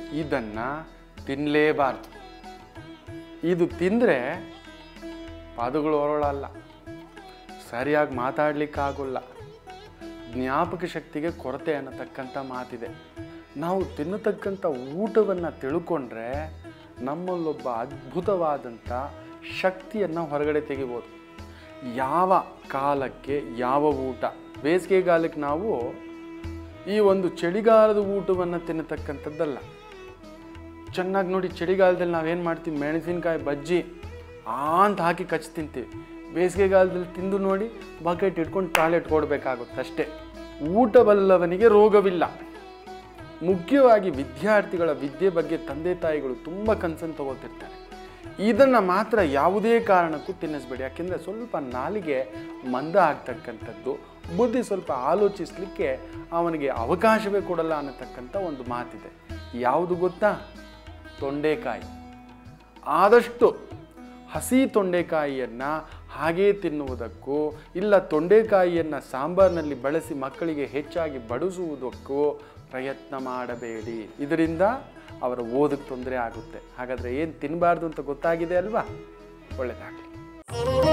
ಇದನ್ನು ತಿನ್ನಲೇಬಾರ್ದು ಇದು ತಿಂದರೆ ಪದಗಳು ಹೊರಳಲ್ಲ ಸರಿಯಾಗಿ ಮಾತಾಡಲಿಕ್ಕಾಗೋಲ್ಲ ಜ್ಞಾಪಕ ಶಕ್ತಿಗೆ ಕೊರತೆ ಅನ್ನತಕ್ಕಂಥ ಮಾತಿದೆ ನಾವು ತಿನ್ನತಕ್ಕಂಥ ಊಟವನ್ನು ತಿಳ್ಕೊಂಡ್ರೆ ನಮ್ಮಲ್ಲೊಬ್ಬ ಅದ್ಭುತವಾದಂಥ ಶಕ್ತಿಯನ್ನು ಹೊರಗಡೆ ತೆಗಿಬೋದು ಯಾವ ಕಾಲಕ್ಕೆ ಯಾವ ಊಟ ಬೇಸಿಗೆಗಾಲಕ್ಕೆ ನಾವು ಈ ಒಂದು ಚಳಿಗಾಲದ ಊಟವನ್ನು ತಿನ್ನತಕ್ಕಂಥದ್ದಲ್ಲ ಚೆನ್ನಾಗಿ ನೋಡಿ ಚಳಿಗಾಲದಲ್ಲಿ ನಾವೇನು ಮಾಡ್ತೀವಿ ಮೆಣಸಿನ್ಕಾಯಿ ಬಜ್ಜಿ ಆ ಅಂತ ಹಾಕಿ ಕಚ್ಚಿ ತಿಂತೀವಿ ಬೇಸಿಗೆಗಾಲದಲ್ಲಿ ತಿಂದು ನೋಡಿ ಬಕೆಟ್ ಇಟ್ಕೊಂಡು ಟಾಯ್ಲೆಟ್ ಕೊಡಬೇಕಾಗುತ್ತೆ ಅಷ್ಟೇ ಊಟವಲ್ಲವನಿಗೆ ರೋಗವಿಲ್ಲ ಮುಖ್ಯವಾಗಿ ವಿದ್ಯಾರ್ಥಿಗಳ ವಿದ್ಯೆ ಬಗ್ಗೆ ತಂದೆ ತಾಯಿಗಳು ತುಂಬ ಕನ್ಸನ್ನು ತಗೋತಿರ್ತಾರೆ ಇದನ್ನು ಮಾತ್ರ ಯಾವುದೇ ಕಾರಣಕ್ಕೂ ತಿನ್ನಿಸ್ಬೇಡಿ ಯಾಕೆಂದರೆ ಸ್ವಲ್ಪ ನಾಲಿಗೆ ಮಂದ ಆಗ್ತಕ್ಕಂಥದ್ದು ಬುದ್ಧಿ ಸ್ವಲ್ಪ ಆಲೋಚಿಸಲಿಕ್ಕೆ ಅವನಿಗೆ ಅವಕಾಶವೇ ಕೊಡಲ್ಲ ಅನ್ನತಕ್ಕಂಥ ಒಂದು ಮಾತಿದೆ ಯಾವುದು ಗೊತ್ತಾ ತೊಂಡೆಕಾಯಿ ಆದಷ್ಟು ಹಸಿ ತೊಂಡೆಕಾಯಿಯನ್ನು ಹಾಗೇ ತಿನ್ನುವುದಕ್ಕೂ ಇಲ್ಲ ತೊಂಡೆಕಾಯಿಯನ್ನು ಸಾಂಬಾರಿನಲ್ಲಿ ಬಳಸಿ ಮಕ್ಕಳಿಗೆ ಹೆಚ್ಚಾಗಿ ಬಡಿಸುವುದಕ್ಕೂ ಪ್ರಯತ್ನ ಮಾಡಬೇಡಿ ಇದರಿಂದ ಅವರ ಓದಕ್ಕೆ ತೊಂದರೆ ಆಗುತ್ತೆ ಹಾಗಾದರೆ ಏನು ತಿನ್ನಬಾರ್ದು ಅಂತ ಗೊತ್ತಾಗಿದೆ ಅಲ್ವಾ ಒಳ್ಳೆಯದಾಗಲಿ